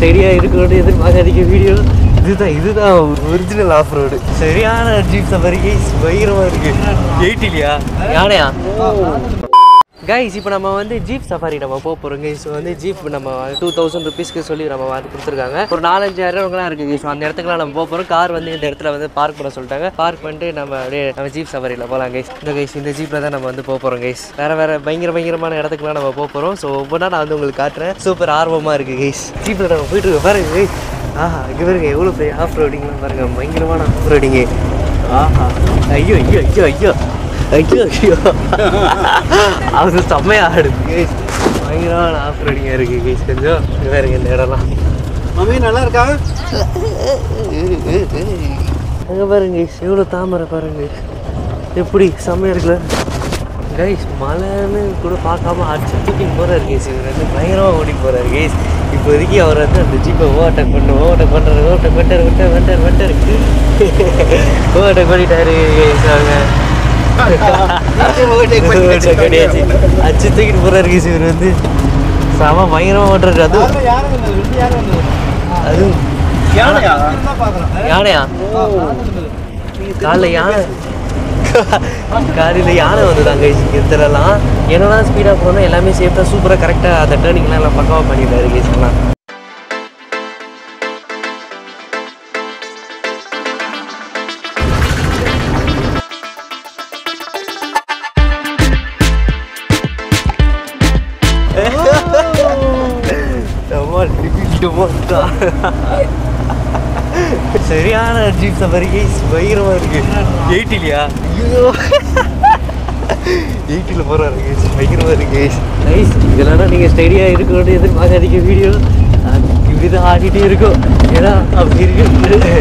ஸ்டெடியாக இருக்கணும்னு எதிர்பார்க்காதீங்க வீடியோ இதுதான் இதுதான் ஒரிஜினல் ஆஃப் ரோடு சரியான ஜீப் சஃபாரி கைஸ் பயங்கரமாக இருக்கு எயிட்டிலியா யானையா கைஸ் இப்போ நம்ம வந்து ஜீப் சஃபாரி நம்ம போக போகிறோம் கைஸ் வந்து ஜீப் நம்ம டூ தௌசண்ட் ருபீஸ்க்கு சொல்லி நம்ம வந்து கொடுத்துருக்காங்க ஒரு நாலஞ்சு இடங்கள்லாம் இருக்குது கைஸ் அந்த இடத்துக்குலாம் நம்ம போக போகிறோம் கார் வந்து இந்த இடத்துல வந்து பார்க் பண்ண சொல்லிட்டாங்க பார்க் பண்ணிட்டு நம்ம அப்படியே நம்ம ஜீப் சஃபாரியில் போகலாம் கைஸ் இந்த கைஸ் இந்த ஜீப்பில் தான் நம்ம வந்து போக போகிறோம் கைஸ் வேறு வேறு பயங்கர பயங்கரமான இடத்துக்குலாம் நம்ம போக போகிறோம் ஸோ ஒவ்வொன்றா நான் வந்து உங்களுக்கு காட்டுறேன் சூப்பர் ஆர்வமாக இருக்குது கைஸ் ஜீப்பில் நம்ம போயிட்டு இருக்கோம் பாருங்க கைஸ் ஆஹா இங்கே பாருங்க எவ்வளோ பெரிய ஆஃப் ரோடிங்லாம் பாருங்க பயங்கரமான ஆஃப் ரோடிங்கு ஆஹா ஐயோ ஐயோ ஐயோ ஐயோ ஐயோ ஐயோ அது செம்மையா ஆடுது கேஸ் பயங்கரமான ஆஃப் ரைடிங்காக இருக்கு கேஸ் கொஞ்சம் இங்க பாருங்க இந்த இடம்லாம் மம்மி நல்லா இருக்கா அங்கே பாருங்க guys, எவ்வளோ தாமரை பாருங்க எப்படி செம்மையா இருக்குல்ல கைஸ் மழைன்னு கூட பார்க்காம அடிச்சு தூக்கின்னு போகிறாரு கேஸ் இவர் வந்து பயங்கரமாக ஓடி போகிறாரு கேஸ் இப்போதைக்கு அவர் வந்து அந்த ஜீப்பை ஓவர்டேக் பண்ணு ஓவர்டேக் பண்ணுறாரு ஓவர்டேக் பண்ணிட்டாரு விட்டார் வந்துட்டார் வந்துட்டாரு ஓவர்டேக் பண்ணிட்டாரு கேஸ் அவங்க கிடையாது அச்சு தூக்கிட்டு போறாரு கேஸ் இவர் வந்து செம பயங்கரமா ஓட்டுறாரு அதுவும் அதுவும் யானையா யானையா காலைல யானை காலையில் யானை வந்துதாங்க இடத்துலலாம் என்னதான் ஸ்பீடாக போனால் எல்லாமே சேஃப்டாக சூப்பராக கரெக்டாக அந்த டேர்னிங்லாம் எல்லாம் பக்காவாக பண்ணிட்டாரு கேஸ்லாம் சரியான ஜீப் சஃபாரி கைஸ் பயங்கரமா இருக்கு எயிட்டிலியா ஐயோ எயிட்டில் போகிறாரு கைஸ் பயங்கரமா இருக்கு கைஸ் கைஸ் இதெல்லாம் நீங்கள் ஸ்டெடியாக இருக்கணும்னு எதிர்பார்க்காதீங்க வீடியோ இப்படி தான் ஆடிட்டே இருக்கும் ஏன்னா அப்படி இருக்கு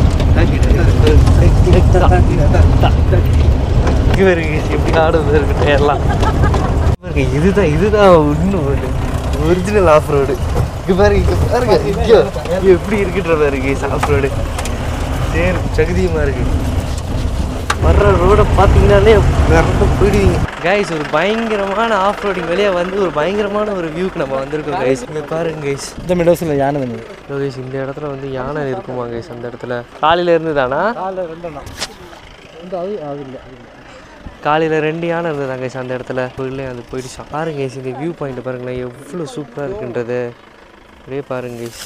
இங்கே பாருங்க guys, எப்படி ஆடுது இருக்கு டயர்லாம் பாருங்க இதுதான் இதுதான் இன்னும் ஒரிஜினல் ஆஃப் ரோடு இங்கே பாருங்க இங்கே பாருங்க ஐயோ ஐயோ, எப்படி இருக்குன்ற பாருங்க ஆஃப் ரோடு சரி சகதியமாக இருக்கு வர்ற ரோடை பார்த்தீங்கன்னாலே நிறைய போயிடுவீங்க கைஸ் ஒரு பயங்கரமான ஆஃப் ரோடிங் வெளியே வந்து ஒரு பயங்கரமான ஒரு வியூக்கு நம்ம வந்திருக்கோம் கைஸ் இங்கே பாருங்க கைஸ் இந்த மெடோஸில் யானை தண்ணி கைஸ் இந்த இடத்துல வந்து யானை இருக்குமா கைஸ் அந்த இடத்துல காலையில இருந்துதானா காலைல ரெண்டு இந்த அது அது இல்லை காலையில் ரெண்டு யானை இருந்ததாங்க guys அந்த இடத்துல இல்லை அது போயிடுச்சான் பாருங்க guys இந்த வியூ பாயிண்ட் பாருங்களேன் எவ்வளோ சூப்பராக இருக்குன்றது அப்படியே பாருங்க guys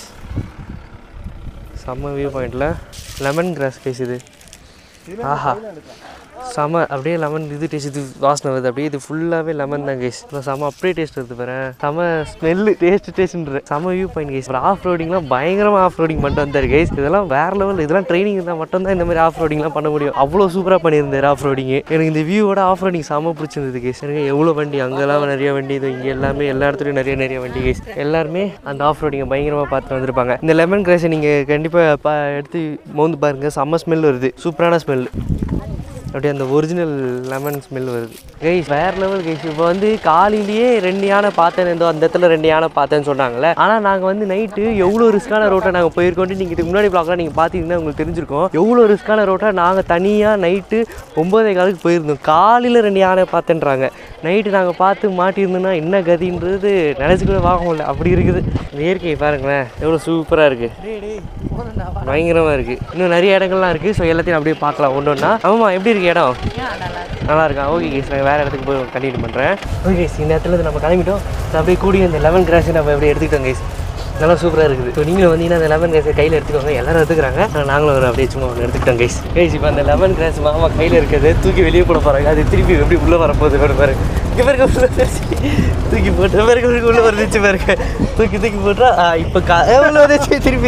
செம்ம வியூ பாயிண்டில் லெமன் கிராஸ் கைஸ் இது ஆஹா செம அப்படியே லெமன் இது டேஸ்ட் இது வாசனை வருது அப்படியே இது ஃபுல்லாகவே லெமன் தான் கைஸ் செம அப்படியே டேஸ்ட் வருது பாரு செம ஸ்மெல்லு டேஸ்ட் டேஸ்ட்ன்ற செம வியூ பாயிண்ட் கைஸ் அப்புறம் ஆஃப் ரோடிங்லாம் பயங்கரமாக ஆஃப் ரோடிங் பண்ணிட்டு வந்தார் கைஸ் இதெல்லாம் வேற லெவல் இதெல்லாம் ட்ரைனிங் இருந்தால் மட்டும்தான் இந்த மாதிரி ஆஃப் ரோடிங்லாம் பண்ண முடியும் அவ்வளோ சூப்பராக பண்ணியிருந்தார் ஆஃப் ரோடிங் எனக்கு இந்த வியூவோட ஆஃப் ரோடிங் செம பிடிச்சிருந்தது கைஸ் எனக்கு எவ்வளோ வண்டி அங்கெல்லாம் நிறைய வண்டி இது இங்கே எல்லாமே எல்லா இடத்துலையும் நிறைய நிறைய வண்டி கைஸ் எல்லாருமே அந்த ஆஃப் ரோடிங்கை பயங்கரமாக பார்த்து வந்திருப்பாங்க இந்த லெமன் கிராஸை நீங்கள் கண்டிப்பாக பா எடுத்து மோந்து பாருங்க செம்ம ஸ்மெல் வருது சூப்பரான ஸ்மெல் அப்படியே அந்த ஒரிஜினல் லெமன் ஸ்மெல் வருது கைஸ் வேற லெவல் கைஸ் இப்போ வந்து காலையிலேயே ரெண்டு யானை பார்த்தேன் ஏதோ அந்த இடத்துல ரெண்டு யானை பார்த்தேன்னு சொன்னாங்கல்ல ஆனால் நாங்கள் வந்து நைட்டு எவ்வளோ ரிஸ்க்கான ரோட்டை நாங்கள் போயிருக்கோம்னு நீங்கள் இதுக்கு முன்னாடி ப்ளாக்லாம் நீங்கள் பார்த்தீங்கன்னா உங்களுக்கு தெரிஞ்சிருக்கும் எவ்வளோ ரிஸ்க்கான ரோட்டை நாங்கள் தனியாக நைட்டு ஒம்பதே காலுக்கு போயிருந்தோம் காலையில் ரெண்டு யானை பார்த்தேன்றாங்க நைட்டு நாங்கள் பார்த்து மாட்டியிருந்தோம்னா என்ன கதின்றது நினச்சி கூட பார்க்க முடியல அப்படி இருக்குது இந்த இயற்கையை பாருங்களேன் எவ்வளோ சூப்பராக இருக்குது பயங்கரமாக இருக்குது இன்னும் நிறைய இடங்கள்லாம் இருக்குது ஸோ எல்லாத்தையும் அப்படியே பார்க்கலாம் ஒன்று ஒன்றா ஆமாம் எப்படி இருக்கு இடம் நல்லா இருக்கா ஓகே கேஸ் நான் வேறு இடத்துக்கு போய் கண்டினியூ பண்ணுறேன் ஓகே கேஸ் இந்த இடத்துல இருந்து நம்ம கிளம்பிட்டோம் நான் அப்படியே கூடி இந்த லெமன் கிராஸ் நம்ம அப்படியே எடுத்துக்கிட்டோம் கேஸ் நல்லா சூப்பராக இருக்குது ஸோ நீங்களும் வந்தீங்கன்னா அந்த லெமன் கிராஸை கையில் எடுத்துக்கோங்க எல்லாரும் எடுத்துக்கிறாங்க ஆனா நாங்களும் ஒரு அப்படியே சும்மா ஒன்று எடுத்துக்கிட்டோம் கைஸ் கைஸ் இப்போ அந்த லெமன் கிராஸ் மாமா கையில் இருக்கிறது தூக்கி வெளியே போட போகிறாங்க அது திருப்பி எப்படி உள்ளே வரப்போகுது கூட பாருங்க இங்கே பாருங்க உள்ள வந்துருச்சு. தூக்கி போட்டு பாருங்க பாருங்க உள்ளே வந்துச்சு பாருங்க தூக்கி தூக்கி போட்டா இப்போ கா உள்ள வந்துச்சு திருப்பி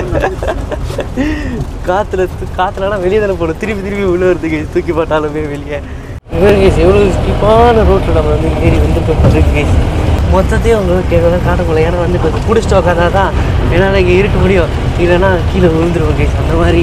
காற்றுல காற்றுலனா வெளியே தானே போடும் திருப்பி திருப்பி உள்ளே வருதுக்கு தூக்கி போட்டாலுமே வெளியே கேஸ் எவ்வளோ ஸ்டீப்பான ரோட்டில் நம்ம வந்து ஏறி வந்துருக்கோம் பாருங்க கேஸ் மொத்தத்தையும் உங்களுக்கு கேட்கலாம் காட்டக்குள்ள ஏன்னா வந்து இப்போ பிடிச்சிட்டு உட்காந்தா தான் என்னால் இங்கே இருக்க முடியும் இல்லைன்னா கீழே விழுந்துருவோம் கேஸ் அந்த மாதிரி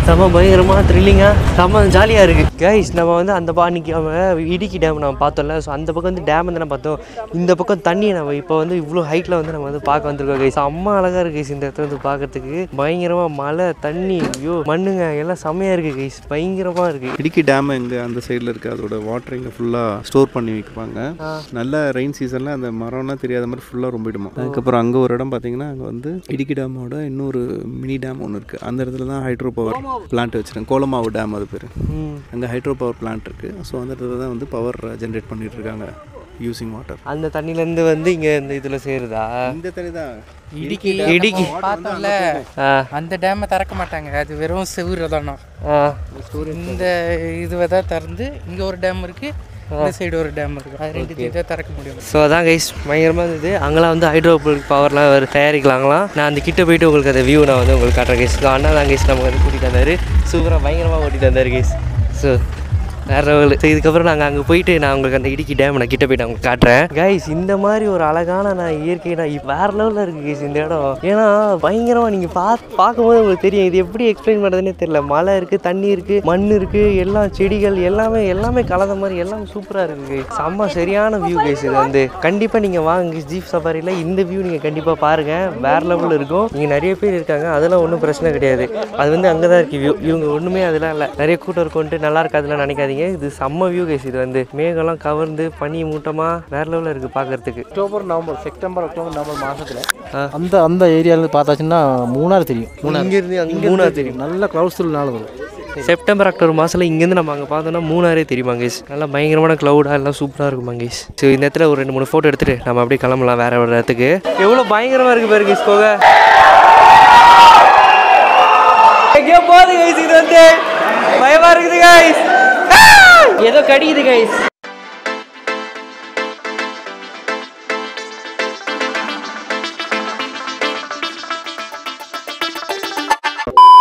செம்ம பயங்கரமாக த்ரில்லிங்காக செம்ம ஜாலியாக இருக்குது கைஸ் நம்ம வந்து அந்த பா அன்னைக்கு அவன் இடுக்கி டேம் நம்ம பார்த்தோம்ல ஸோ அந்த பக்கம் வந்து டேம் வந்து நம்ம பார்த்தோம் இந்த பக்கம் தண்ணி நம்ம இப்போ வந்து இவ்வளோ ஹைட்டில் வந்து நம்ம வந்து பார்க்க வந்திருக்கோம் கைஸ் அம்மா அழகாக இருக்குது கைஸ் இந்த இடத்துல வந்து பார்க்கறதுக்கு பயங்கரமாக மழை தண்ணி ஐயோ மண்ணுங்க எல்லாம் செம்மையாக இருக்குது கைஸ் பயங்கரமாக இருக்குது இடுக்கி டேம் இங்கே அந்த சைடில் இருக்குது அதோட வாட்டர் இங்கே ஃபுல்லாக ஸ்டோர் பண்ணி வைப்பாங்க நல்ல ரெயின் சீசனில் அந்த மரம்லாம் தெரியாத மாதிரி ஃபுல்லாக ரொம்பிடுமா அதுக்கப்புறம் அங்கே ஒரு இடம் பார்த்தீங்கன்னா அங்கே வந்து இடுக்கி டேமோட இன்னொரு மினி டேம் ஒன்று இருக்குது அந்த இடத்துல தான் ஹைட்ரோ பவர் பிளான்ட் வச்சுருக்கேன் கோலமாவு டேம் அது பேர் ம் அங்கே ஹைட்ரோ பவர் பிளான்ட் இருக்குது ஸோ அந்த இடத்துல தான் வந்து பவர் ஜென்ரேட் பண்ணிட்டு இருக்காங்க யூசிங் வாட்டர் அந்த தண்ணியிலேருந்து வந்து இங்கே இந்த இதில் சேருதா இந்த தண்ணி தான் இடுக்கி இடுக்கி பார்த்தோம்ல ஆ அந்த டேமை திறக்க மாட்டாங்க அது வெறும் செவுரு தானோ ஆ இந்த இதுவை தான் திறந்து இங்க ஒரு டேம் இருக்கு இந்த சைடு ஒரு டேம் இருக்கு அது ரெண்டு தான் திறக்க முடியும் ஸோ அதான் கைஸ் பயங்கரமாக இருந்தது அங்கெல்லாம் வந்து ஹைட்ரோ பவர்லாம் ஒரு தயாரிக்கலாங்களாம் நான் அந்த கிட்ட போயிட்டு உங்களுக்கு அந்த வியூ நான் வந்து உங்களுக்கு காட்டுறேன் கைஸ் அண்ணா தான் கைஸ் நம்ம வந்து கூட்டிகிட்டு வந்தார் சூப்பராக பயங்கரமாக ஓட்டிட்டு வந்தார் கைஸ் ஸோ வேற லெவல் ஸோ இதுக்கப்புறம் நாங்கள் அங்கே போயிட்டு நான் உங்களுக்கு அந்த இடுக்கி டேம் நான் கிட்ட போயிட்டு உங்களுக்கு காட்டுறேன் கைஸ் இந்த மாதிரி ஒரு அழகான நான் இயற்கை நான் இப்ப வேற லெவலில் இருக்குது கைஸ் இந்த இடம் ஏன்னா பயங்கரமாக நீங்கள் பார்த்து பார்க்கும்போது உங்களுக்கு தெரியும் இது எப்படி எக்ஸ்பிளைன் பண்ணுறதுனே தெரியல மலை இருக்குது தண்ணி இருக்குது மண் இருக்குது எல்லாம் செடிகள் எல்லாமே எல்லாமே கலந்த மாதிரி எல்லாமே சூப்பராக இருக்குது கைஸ் செம்ம சரியான வியூ கைஸ் இது வந்து கண்டிப்பாக நீங்கள் வாங்க ஜீப் சஃபாரியில் இந்த வியூ நீங்கள் கண்டிப்பாக பாருங்கள் வேற லெவலில் இருக்கும் இங்கே நிறைய பேர் இருக்காங்க அதெல்லாம் ஒன்றும் பிரச்சனை கிடையாது அது வந்து அங்கே தான் இருக்குது வியூ இவங்க ஒன்றுமே அதெல்லாம் இல்லை நிறைய கூட்டம் இருக்கும்ட்டு நல்லா இருக்காதுலாம் நினைக்காதீங்க இது செம்ம வியூ கைஸ் இது வந்து மேகம்லாம் கவர்ந்து பனி மூட்டமாக வேற லெவலில் இருக்குது பார்க்கறதுக்கு October November September October November மாதத்தில் ஆ. அந்த அந்த ஏரியாவில் பார்த்தாச்சுன்னா மூணார் தெரியும் இங்கேருந்து அங்கே மூணார் தெரியும் நல்ல க்ளவுட்ஸ்னால வரும் செப்டம்பர் அக்டோபர் மாதத்தில் இங்கேருந்து நம்ம அங்கே பார்த்தோம்னா மூணாரே தெரியுமா கைஸ் நல்லா பயங்கரமான க்ளவுடாக எல்லாம் சூப்பராக இருக்கும் மங்கேஷ் ஸோ இந்த இடத்துல ஒரு ரெண்டு மூணு ஃபோட்டோ எடுத்துட்டு நம்ம அப்படியே கிளம்பலாம் வேற ஒரு இடத்துக்கு எவ்வளோ பயங்கரமாக இருக்கு பாருங்க கைஸ் போக எங்கேயோ போகுது கைஸ் இது வந்து பயமாக இருக்குது கைஸ் ஏதோ கடிக்குது கைஸ்